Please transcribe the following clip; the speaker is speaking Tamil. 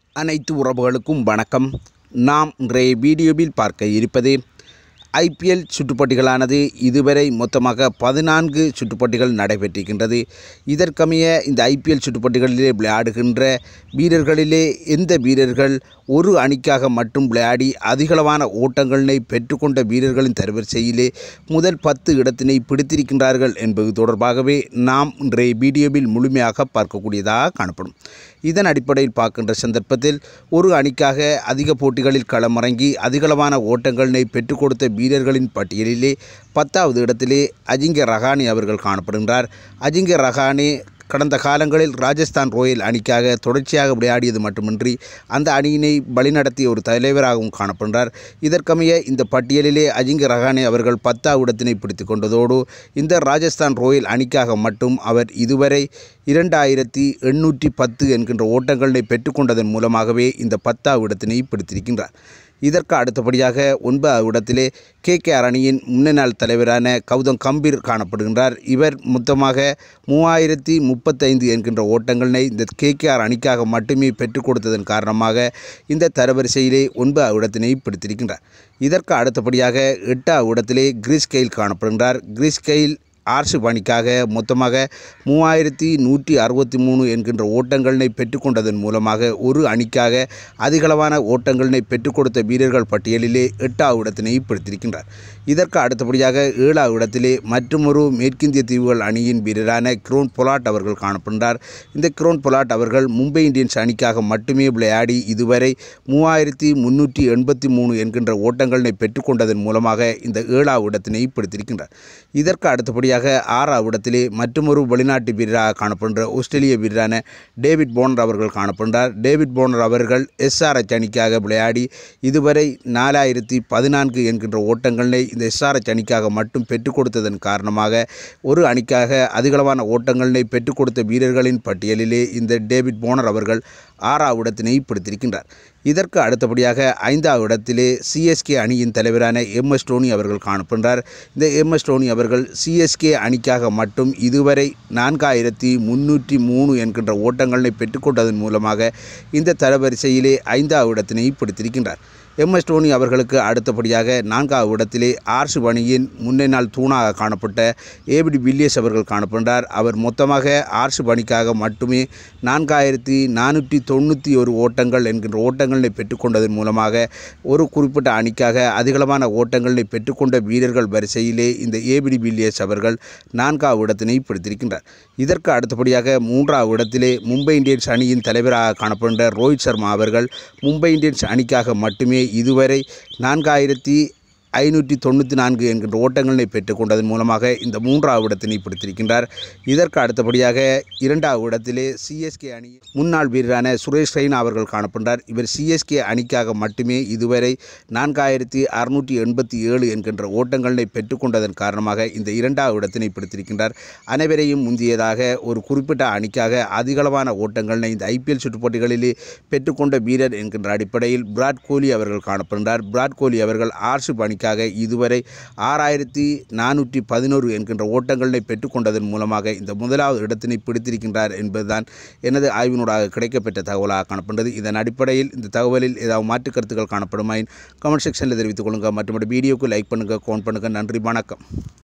அனைத்து உறவுகளுக்கும் வணக்கம் நாம் இன்றைய வீடியோவில் பார்க்க இருப்பது ஐபிஎல் சுற்றுப்போட்டிகளானது இதுவரை மொத்தமாக பதினான்கு சுற்றுப்போட்டிகள் நடைபெற்றிருக்கின்றது இதற்கமைய இந்த ஐபிஎல் சுற்றுப்போட்டிகளிலே விளையாடுகின்ற வீரர்களிலே எந்த வீரர்கள் ஒரு அணிக்காக மட்டும் விளையாடி அதிகளவான ஓட்டங்களினை பெற்றுக்கொண்ட வீரர்களின் தரவரிசையிலே முதல் பத்து இடத்தினை பிடித்திருக்கின்றார்கள் என்பது தொடர்பாகவே நாம் இன்றைய வீடியோவில் முழுமையாக பார்க்கக்கூடியதாக காணப்படும் இதன் அடிப்படையில் பார்க்கின்ற சந்தர்ப்பத்தில் ஒரு அணிக்காக அதிக போட்டிகளில் களமிறங்கி அதிகளவான ஓட்டங்களினை பெற்றுக் கொடுத்த வீரர்களின் பட்டியலிலே பத்தாவது இடத்திலே அஜிங்க ரஹானே அவர்கள் காணப்படுகின்றார் அஜிங்க ரஹானே கடந்த காலங்களில் ராஜஸ்தான் ராயல் அணிக்காக தொடர்ச்சியாக விளையாடியது மட்டுமின்றி அந்த அணியினை வழிநடத்திய ஒரு தலைவராகவும் காணப்படுகிறார் இதற்கமைய இந்த பட்டியலிலே அஜிங்க ரஹானே அவர்கள் பத்தாவது இடத்தினை பிடித்து கொண்டதோடு இந்த ராஜஸ்தான் ராயல் அணிக்காக மட்டும் அவர் இதுவரை இரண்டாயிரத்தி எண்ணூற்றி பத்து என்கின்ற ஓட்டங்களை பெற்றுக்கொண்டதன் மூலமாகவே இந்த பத்தாவது இடத்தினை பிடித்திருக்கின்றார் இதற்கு அடுத்தபடியாக ஒன்பதாவது இடத்திலே கே கே அணியின் முன்னாள் தலைவரான கௌதம் கம்பீர் காணப்படுகின்றார் இவர் மொத்தமாக மூவாயிரத்தி முப்பத்தைந்து என்கின்ற ஓட்டங்களினை இந்த கே கே ஆர் அணிக்காக மட்டுமே பெற்றுக் கொடுத்ததன் காரணமாக இந்த தரவரிசையிலே ஒன்பதாவது இடத்தினை பிடித்திருக்கின்றார் இதற்கு அடுத்தபடியாக எட்டாவது இடத்திலே கிரிஸ் கெயில் காணப்படுகின்றார் கிரிஸ் கெயில் ஆர்சு பணிக்காக மொத்தமாக மூவாயிரத்தி நூற்றி அறுபத்தி மூணு என்கின்ற ஓட்டங்களினை பெற்றுக்கொண்டதன் மூலமாக ஒரு அணிக்காக அதிகளவான ஓட்டங்களினை பெற்றுக் கொடுத்த வீரர்கள் பட்டியலிலே எட்டாவது இடத்தினை பிடித்திருக்கின்றார் இதற்கு அடுத்தபடியாக ஏழாவது இடத்திலே மற்றுமொரு மேற்கிந்திய தீவுகள் அணியின் வீரரான கிரோன் பொலாட் அவர்கள் காணப்படுகிறார் இந்த கிரோன் பொலாட் அவர்கள் மும்பை இந்தியன்ஸ் அணிக்காக மட்டுமே விளையாடி இதுவரை மூவாயிரத்தி முன்னூற்றி எண்பத்தி மூணு என்கின்ற ஓட்டங்களினை பெற்றுக்கொண்டதன் மூலமாக இந்த ஏழாவது இடத்தினை பிடித்திருக்கின்றார் இதற்கு அடுத்தபடியாக ஆறாவது இடத்திலே மற்றொரு வெளிநாட்டு வீரராக காணப்படுகின்ற ஆஸ்திரேலிய வீரரான டேவிட் போனர் அவர்கள் காணப்படுகிறார் டேவிட் போனர் அவர்கள் எஸ்ஆர்எச் அணிக்காக விளையாடி இதுவரை நாலாயிரத்தி பதினான்கு என்கின்ற ஓட்டங்களை இந்த எஸ்ஆர்எச் அணிக்காக மட்டும் பெற்றுக் கொடுத்ததன் காரணமாக ஒரு அணிக்காக அதிகளவான ஓட்டங்களை பெற்றுக் கொடுத்த வீரர்களின் பட்டியலிலே இந்த டேவிட் போனர் அவர்கள் ஆறாவது இடத்தினை பிடித்திருக்கின்றார் இதற்கு அடுத்தபடியாக ஐந்தாவது இடத்திலே சிஎஸ்கே அணியின் தலைவரான எம் எஸ் டோனி அவர்கள் காணப்படுகிறார் இந்த எம் எஸ் டோனி அவர்கள் சிஎஸ்கே அணிக்காக மட்டும் இதுவரை நான்காயிரத்தி முன்னூற்றி மூணு என்கின்ற ஓட்டங்களை பெற்றுக்கொண்டதன் மூலமாக இந்த தரவரிசையிலே ஐந்தாவது இடத்தினை பிடித்திருக்கின்றார் எம் எஸ் டோனி அவர்களுக்கு அடுத்தபடியாக நான்காவது இடத்திலே ஆர்சு அணியின் முன்னே நாள் தூணாக காணப்பட்ட ஏபிடி வில்லியஸ் அவர்கள் காணப்படுகிறார் அவர் மொத்தமாக ஆர்சு அணிக்காக மட்டுமே நான்காயிரத்தி நானூற்றி தொண்ணூற்றி ஒரு ஓட்டங்கள் என்கின்ற ஓட்டங்களை பெற்றுக்கொண்டதன் மூலமாக ஒரு குறிப்பிட்ட அணிக்காக அதிகளவான ஓட்டங்களை பெற்றுக்கொண்ட வீரர்கள் வரிசையிலே இந்த ஏபிடி வில்லியஸ் அவர்கள் நான்காவது இடத்தினை பிடித்திருக்கின்றார் இதற்கு அடுத்தபடியாக மூன்றாவது இடத்திலே மும்பை இந்தியன்ஸ் அணியின் தலைவராக காணப்படுகின்ற ரோஹித் சர்மா அவர்கள் மும்பை இந்தியன்ஸ் அணிக்காக மட்டுமே இதுவரை நான்காயிரத்தி ஐநூற்றி தொண்ணூற்றி நான்கு என்கின்ற ஓட்டங்களை பெற்றுக்கொண்டதன் மூலமாக இந்த மூன்றாவது இடத்தினை பிடித்திருக்கின்றார் இதற்கு அடுத்தபடியாக இரண்டாவது இடத்திலே சிஎஸ்கே அணி முன்னாள் வீரரான சுரேஷ் ரெய்னா அவர்கள் காணப்படுகிறார் இவர் சிஎஸ்கே அணிக்காக மட்டுமே இதுவரை நான்காயிரத்தி அறுநூற்றி எண்பத்தி ஏழு என்கின்ற ஓட்டங்களை பெற்றுக்கொண்டதன் காரணமாக இந்த இரண்டாவது இடத்தினை பிடித்திருக்கின்றார் அனைவரையும் முந்தியதாக ஒரு குறிப்பிட்ட அணிக்காக அதிகளவான ஓட்டங்களை இந்த ஐபிஎல் சுற்றுப்போட்டிகளிலே பெற்றுக்கொண்ட வீரர் என்கின்ற அடிப்படையில் விராட் கோலி அவர்கள் காணப்படுகிறார் விராட் கோலி அவர்கள் ஆர்சு அணி அணிக்காக இதுவரை ஆறாயிரத்தி நானூற்றி பதினோரு என்கின்ற ஓட்டங்களை பெற்றுக்கொண்டதன் மூலமாக இந்த முதலாவது இடத்தினை பிடித்திருக்கின்றார் என்பதுதான் எனது ஆய்வினூடாக கிடைக்கப்பெற்ற தகவலாக காணப்படுகிறது இதன் அடிப்படையில் இந்த தகவலில் ஏதாவது மாற்று கருத்துக்கள் காணப்படுமாயின் கமெண்ட் செக்ஷனில் தெரிவித்துக் கொள்ளுங்கள் மற்றும் வீடியோக்கு லைக் பண்ணுங்கள் கவுண்ட் பண்ணுங்கள் நன்றி வணக்கம்